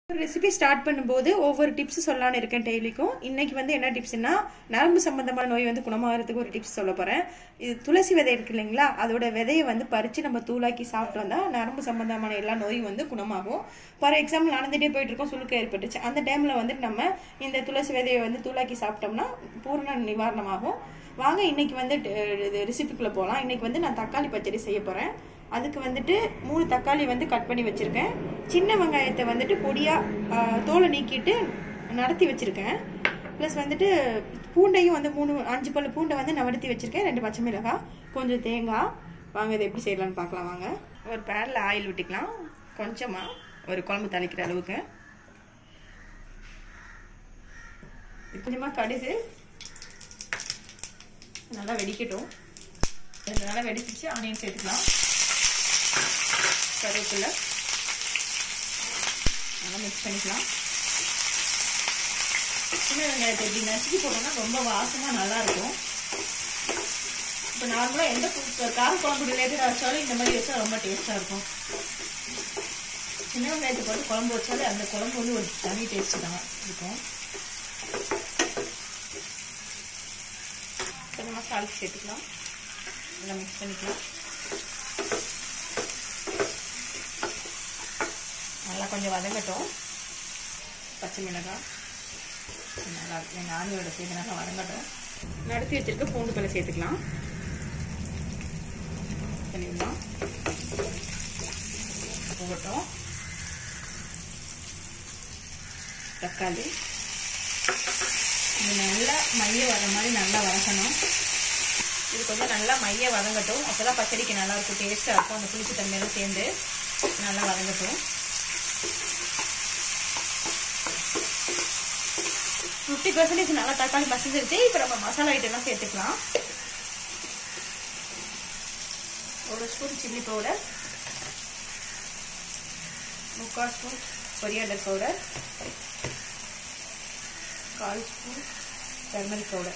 recipe start பண்ணும்போது ஒவ்வொரு tips சொல்லலான்னு இருக்கேன் டெய்லிக்கும் இன்னைக்கு வந்து என்ன டிப்ஸ்னா நரம்பு சம்பந்தமான நோய் வந்து குணமாகறதுக்கு ஒரு டிப்ஸ் சொல்ல போறேன் இது துளசி விதை இருக்கு இல்லைங்களா அதோட விதையை வந்து பறிச்சு நம்ம தூளாக்கி சாப்பிட்டு வந்தா நரம்பு சம்பந்தமான எல்லா நோயும் வந்து குணமாகும் ஃபார் எக்ஸாம்பிள் நடந்துட்டே போயிட்டு இருக்கோம் சுளுக்கு ஏற்பட்டுச்சு அந்த டைம்ல வந்து நம்ம இந்த துளசி விதையை வந்து தூளாக்கி சாப்பிட்டோம்னா பூர்ண நிவாரணமாகும் வாங்க இன்னைக்கு வந்து ரெசிபிக்குள்ள போகலாம் இன்னைக்கு வந்து நான் தக்காளி பச்சடி செய்ய போறேன் அதுக்கு வந்துட்டு மூணு தக்காளி வந்து கட் பண்ணி வச்சுருக்கேன் சின்ன வெங்காயத்தை வந்துட்டு பொடியாக தோலை நீக்கிட்டு நடத்தி வச்சுருக்கேன் ப்ளஸ் வந்துட்டு பூண்டையும் வந்து மூணு அஞ்சு பல்லு பூண்டை வந்து நவடுத்தி வச்சுருக்கேன் ரெண்டு பச்சை மிளகாய் கொஞ்சம் தேங்காய் வாங்க இதை எப்படி செய்யலாம்னு பார்க்கலாம் வாங்க ஒரு பேனில் ஆயில் விட்டுக்கலாம் கொஞ்சமாக ஒரு குழம்பு தாளிக்கிற அளவுக்கு கொஞ்சமாக கடுகு நல்லா வெடிக்கட்டும் நல்லா வெடிச்சிச்சு ஆனியன் சேர்த்துக்கலாம் கருவேப்பிலை நல்லா மிக்ஸ் பண்ணிக்கலாம் சின்ன வெங்காயத்தை இப்படி நசுக்கி போட்டோம்னா ரொம்ப வாசமாக நல்லாயிருக்கும் இப்போ நார்மலாக எந்த கார குழம்பு ரிலேட்டடாக வச்சாலும் இந்த மாதிரி வச்சா ரொம்ப டேஸ்ட்டாக இருக்கும் சின்ன வெங்காயத்தை போட்டு குழம்பு வச்சாலே அந்த குழம்பு வந்து ஒரு தனி டேஸ்ட்டு தான் இருக்கும் கொஞ்சமாக சால்ட் சேர்த்துக்கலாம் நல்லா மிக்ஸ் பண்ணிக்கலாம் நல்லா கொஞ்சம் வதங்கட்டும் பச்சை மிளகாய் நல்லா எங்கள் ஆணியோட சேர்த்து நல்லா வதங்கட்டும் நடத்தி வச்சிருக்க பூண்டு பழம் சேர்த்துக்கலாம் பண்ணிடலாம் போகட்டும் தக்காளி இது நல்லா மைய வர மாதிரி நல்லா வதக்கணும் இது கொஞ்சம் நல்லா மைய வதங்கட்டும் அப்போதான் பச்சடிக்கு நல்லா இருக்கும் டேஸ்ட்டாக இருக்கும் அந்த புளிப்பு தன்மையெல்லாம் சேர்ந்து நல்லா வதங்கட்டும் ஃபிஃப்டி பர்சன்டேஜ் நல்லா தக்காளி மசிஞ்சிருச்சு இப்போ நம்ம மசாலா ஐட்டம்லாம் சேர்த்துக்கலாம் ஒரு ஸ்பூன் சில்லி பவுடர் முக்கால் ஸ்பூன் கொரியாண்டர் பவுடர் கால் ஸ்பூன் டர்மரிக் பவுடர்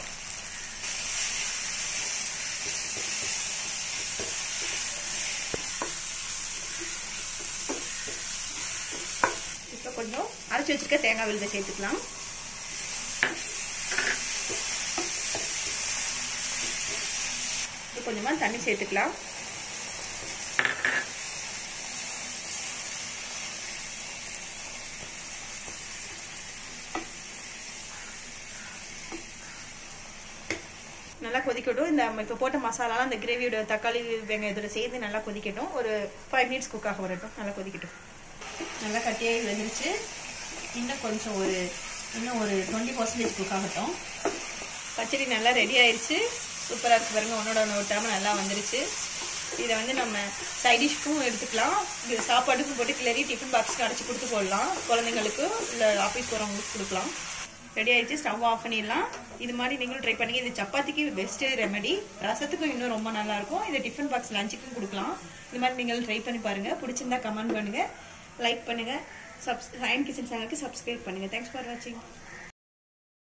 இப்போ கொஞ்சம் அரைச்சி வச்சிருக்க தேங்காய் விழுதை சேர்த்துக்கலாம் கொஞ்சமாக தண்ணி சேர்த்துக்கலாம் நல்லா கொதிக்கட்டும் இந்த இப்போ போட்ட மசாலாலாம் இந்த கிரேவியோட தக்காளி வெங்காயத்தோட சேர்ந்து நல்லா கொதிக்கட்டும் ஒரு ஃபைவ் மினிட்ஸ் குக்காக வரட்டும் நல்லா கொதிக்கட்டும் நல்லா கட்டியாகி வந்துருச்சு இன்னும் கொஞ்சம் ஒரு இன்னும் ஒரு டுவெண்ட்டி பர்சன்டேஜ் குக் ஆகட்டும் பச்சடி நல்லா ரெடி ஆயிடுச்சு சூப்பராக இருக்கு பாருங்க ஒன்னோட ஒன்று விட்டாமல் நல்லா வந்துருச்சு இதை வந்து நம்ம சைடிஷ்க்கும் எடுத்துக்கலாம் இது சாப்பாட்டுக்கும் போட்டு கிளறி டிஃபன் பாக்ஸ்க்கு அடைச்சி கொடுத்து போடலாம் குழந்தைங்களுக்கு இல்லை ஆஃபீஸ் போகிறவங்களுக்கு கொடுக்கலாம் ரெடி ஆயிடுச்சு ஸ்டவ் ஆஃப் பண்ணிடலாம் இது மாதிரி நீங்களும் ட்ரை பண்ணுங்க இது சப்பாத்திக்கு பெஸ்ட்டு ரெமெடி ரசத்துக்கும் இன்னும் ரொம்ப நல்லா இருக்கும் இதை டிஃபன் பாக்ஸ் லஞ்சுக்கும் கொடுக்கலாம் இது மாதிரி நீங்களும் ட்ரை பண்ணி பாருங்க பிடிச்சிருந்தா கமெண்ட் பண்ணுங்க லைக் பண்ணுங்க சப்ஸ் சைன் கிச்சன் சேனலுக்கு சப்ஸ்கிரைப் பண்ணுங்க தேங்க்ஸ் ஃபார் வாட்சிங்